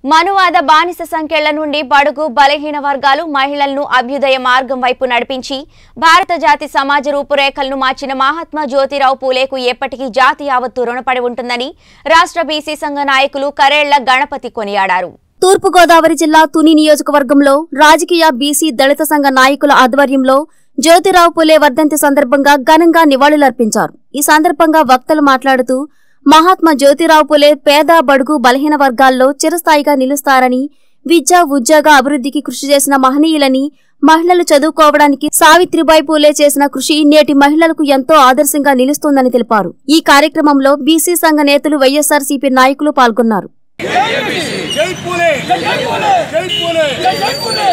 మనువాద బానిస సంఖ్యల నుండి బడుగు బలహీన వర్గాలు మహిళలను అభ్యుదయ మార్గం వైపు నడిపించి భారత జాతి సమాజ రూపురేఖలను మార్చిన మహాత్మా జ్యోతిరావు పూలేకు ఎప్పటికీ జాతి యావత్తు రుణపడి ఉంటుందని రాష్ట్ర బీసీ సంఘ నాయకులు కరేళ్ల గణపతి కొనియాడారు తూర్పుగోదావరి జిల్లా తుని నియోజకవర్గంలో రాజకీయ బీసీ దళిత సంఘ నాయకుల ఆధ్వర్యంలో జ్యోతిరావు పులే వర్ధంతి సందర్భంగా ఘనంగా నివాళులర్పించారు ఈ సందర్భంగా వక్తలు మాట్లాడుతూ మహాత్మా జ్యోతిరావు పులే పేద బడుగు బలహీన వర్గాల్లో చిరస్థాయిగా నిలుస్తారని విద్య ఉద్యోగ అభివృద్ధికి కృషి చేసిన మహనీయులని మహిళలు చదువుకోవడానికి సావిత్రిబాయి పూలే చేసిన కృషి నేటి మహిళలకు ఎంతో ఆదర్శంగా నిలుస్తోందని తెలిపారు ఈ కార్యక్రమంలో బీసీ సంఘ నేతలు వైఎస్ఆర్సీపీ నాయకులు పాల్గొన్నారు జై పూలే జై పూలే జై పూలే జై పూలే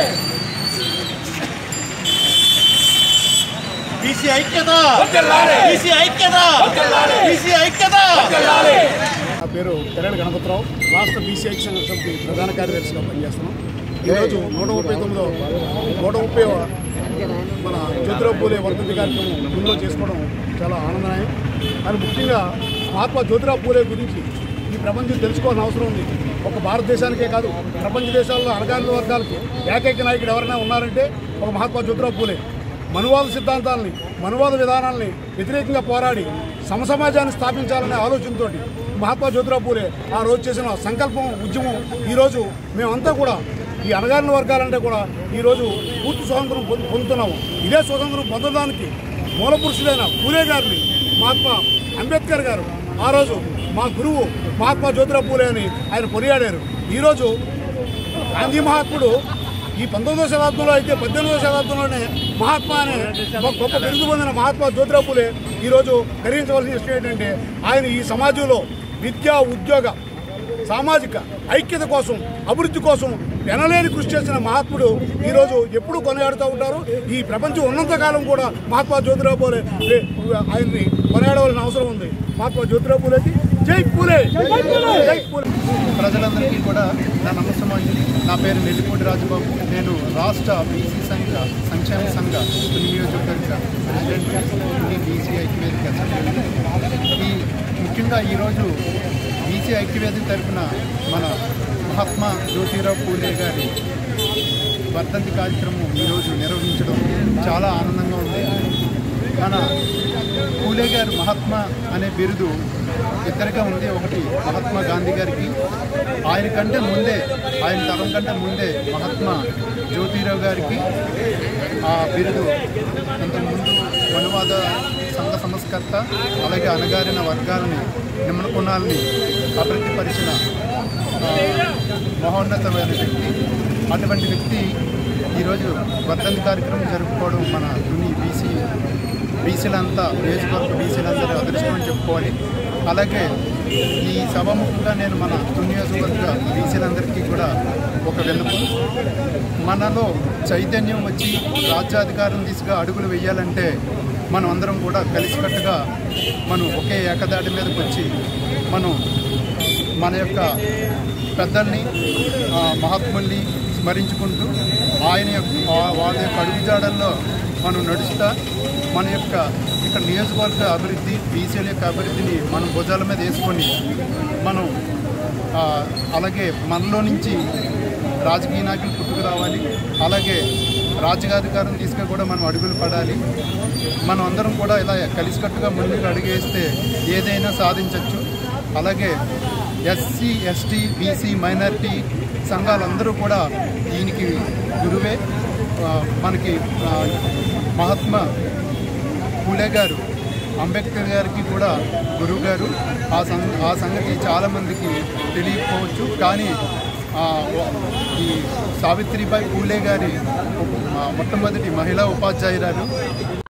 బీసీ ఐక్యత బీసీ ఐక్యత బీసీ ఐక్యత నా పేరు తెరణ గణపతిరావు రాష్ట్ర బీసీ ఐక్య సంఘ సమితి ప్రధాన కార్యదర్శిగా పనిచేస్తున్నాం ఈరోజు నూట ముప్పై తొమ్మిదో నూట ముప్పై మన జ్యోతిరావు పూలే వర్ధంతి కార్యక్రమం ముందులో చేసుకోవడం చాలా ఆనందదాయం కానీ ముఖ్యంగా మహాత్మా జ్యోతిరావు పూలే గురించి ఈ ప్రపంచం తెలుసుకోవాల్సిన అవసరం ఉంది ఒక భారతదేశానికే కాదు ప్రపంచ దేశాల్లో అణగారిన వర్గాలకి ఏకైక నాయకుడు ఎవరైనా ఉన్నారంటే ఒక మహాత్మా జ్యోతిరావు పూలే మనువాద సిద్ధాంతాలని మనువాద విధానాలని వ్యతిరేకంగా పోరాడి సమసమాజాన్ని స్థాపించాలనే ఆలోచనతో మహాత్మా జ్యోతిరావు పూలే ఆ రోజు చేసిన సంకల్పం ఉద్యమం ఈరోజు మేమంతా కూడా ఈ అణగారిన వర్గాలంటే కూడా ఈరోజు పూర్తి స్వాతంత్రం పొందు- పొందుతున్నాము ఇదే స్వాతంత్రం పొందడానికి మూల పురుషుడైన పూలే గారిని మహాత్మా అంబేద్కర్ గారు ఆ రోజు మా గురువు మహాత్మా జ్యోతిరావు పూలే అని ఆయన కొనియాడారు ఈరోజు గాంధీ మహాత్ముడు ఈ పంతొమ్మిదవ శతాబ్దంలో అయితే పద్దెనిమిదవ శతాబ్దంలోనే మహాత్మా అనే ఒక గొప్ప బిరుదు పొందిన మహాత్మా జ్యోతిరావు పూలే ఈరోజు గ్రహించవలసిన విషయం ఏంటంటే ఆయన ఈ సమాజంలో విద్య ఉద్యోగ సామాజిక ఐక్యత కోసం అభివృద్ధి కోసం ఎనలేని కృషి చేసిన మహాత్ముడు ఈరోజు ఎప్పుడు కొనియాడుతూ ఉంటారు ఈ ప్రపంచం ఉన్నంతకాలం కూడా మహాత్మా జ్యోతిరావు పూలే ఏ- ఆయన్ని కొనియాడవలసిన అవసరం ఉంది మహాత్మా జ్యోతిరావు పూలేకి జై పూలే జై పూలే ప్రజలందరికీ కూడా నా నమస్సమాంజలి నా పేరు నెల్లిపూడి రాజబాబు నేను రాష్ట్ర బీసీ సంఘ సంక్షేమ సంఘ తుని నియోజకవర్గ ప్రెసిడెంట్ తుని బీసీ ఐక్యవేదిక సభ్యుడిని. ఈ ముఖ్యంగా ఈరోజు బీసీ ఐక్యవేదిక తరఫున మన మహాత్మా జ్యోతిరావు పూలే గారి వర్ధంతి కార్యక్రమం ఈరోజు నిర్వహించడం చాలా ఆనందంగా ఉంది మన పూలే గారు మహాత్మా అనే బిరుదు ఇద్దరిగా ఉంది ఒకటి మహాత్మా గాంధీ గారికి ఆయన కంటే ముందే ఆయన తరం కంటే ముందే మహాత్మా జ్యోతిరావు గారికి ఆ బిరుదు అంతకుముందు మనువాద సంఘ సంస్కర్త అలాగే అణగారిన వర్గాలని నిమ్మకుణాలని అభివృద్ధిపరిచిన ఆ, మహోన్నతమైన వ్యక్తి అటువంటి వ్యక్తి ఈరోజు వర్ధంతి కార్యక్రమం జరుపుకోవడం మన తుని బీసీ బీసీలంతా నియోజకవర్గ బీసీలందరూ అదృష్టం అని చెప్పుకోవాలి అలాగే ఈ సభాముఖంగా నేను మన తుని నియోజకవర్గ బీసీలందరికీ కూడా ఒక వెనుక మనలో చైతన్యం వచ్చి రాజ్యాధికారం దిశగా అడుగులు వేయాలంటే మనం అందరం కూడా కలిసికట్టుగా మనం ఒకే ఏకదాటి మీదకి వచ్చి మనం మన యొక్క పెద్దల్ని ఆ, మహాత్ముల్ని స్మరించుకుంటూ ఆయన యొక్క ఆ- వాళ్ళ యొక్క అడుగుజాడల్లో మనం నడుస్తా మన యొక్క ఇక్కడ నియోజకవర్గ అభివృద్ధి బీసీల యొక్క అభివృద్ధిని మనం భుజాల మీద వేసుకొని మనం ఆ, అలాగే మనలో నుంచి రాజకీయ నాయకులు పుట్టుకు రావాలి అలాగే రాజ్యాధికారం తీసుకొని కూడా మనం అడుగులు పడాలి మనం అందరం కూడా ఇలా కలిసికట్టుగా ముందుకు అడుగేస్తే ఏదైనా సాధించవచ్చు అలాగే ఎస్సీ ఎస్టీ బీసీ మైనారిటీ సంఘాలందరూ కూడా దీనికి గురువే ఆ, మనకి ఆ, మహాత్మా పూలే గారు అంబేద్కర్ గారికి కూడా గురువు గారు ఆ సం ఆ సంగతి చాలామందికి తెలియకపోవచ్చు కానీ ఆ, ఈ సావిత్రిబాయి పూలే గారి ఆ, మొట్టమొదటి మహిళా ఉపాధ్యాయురాలు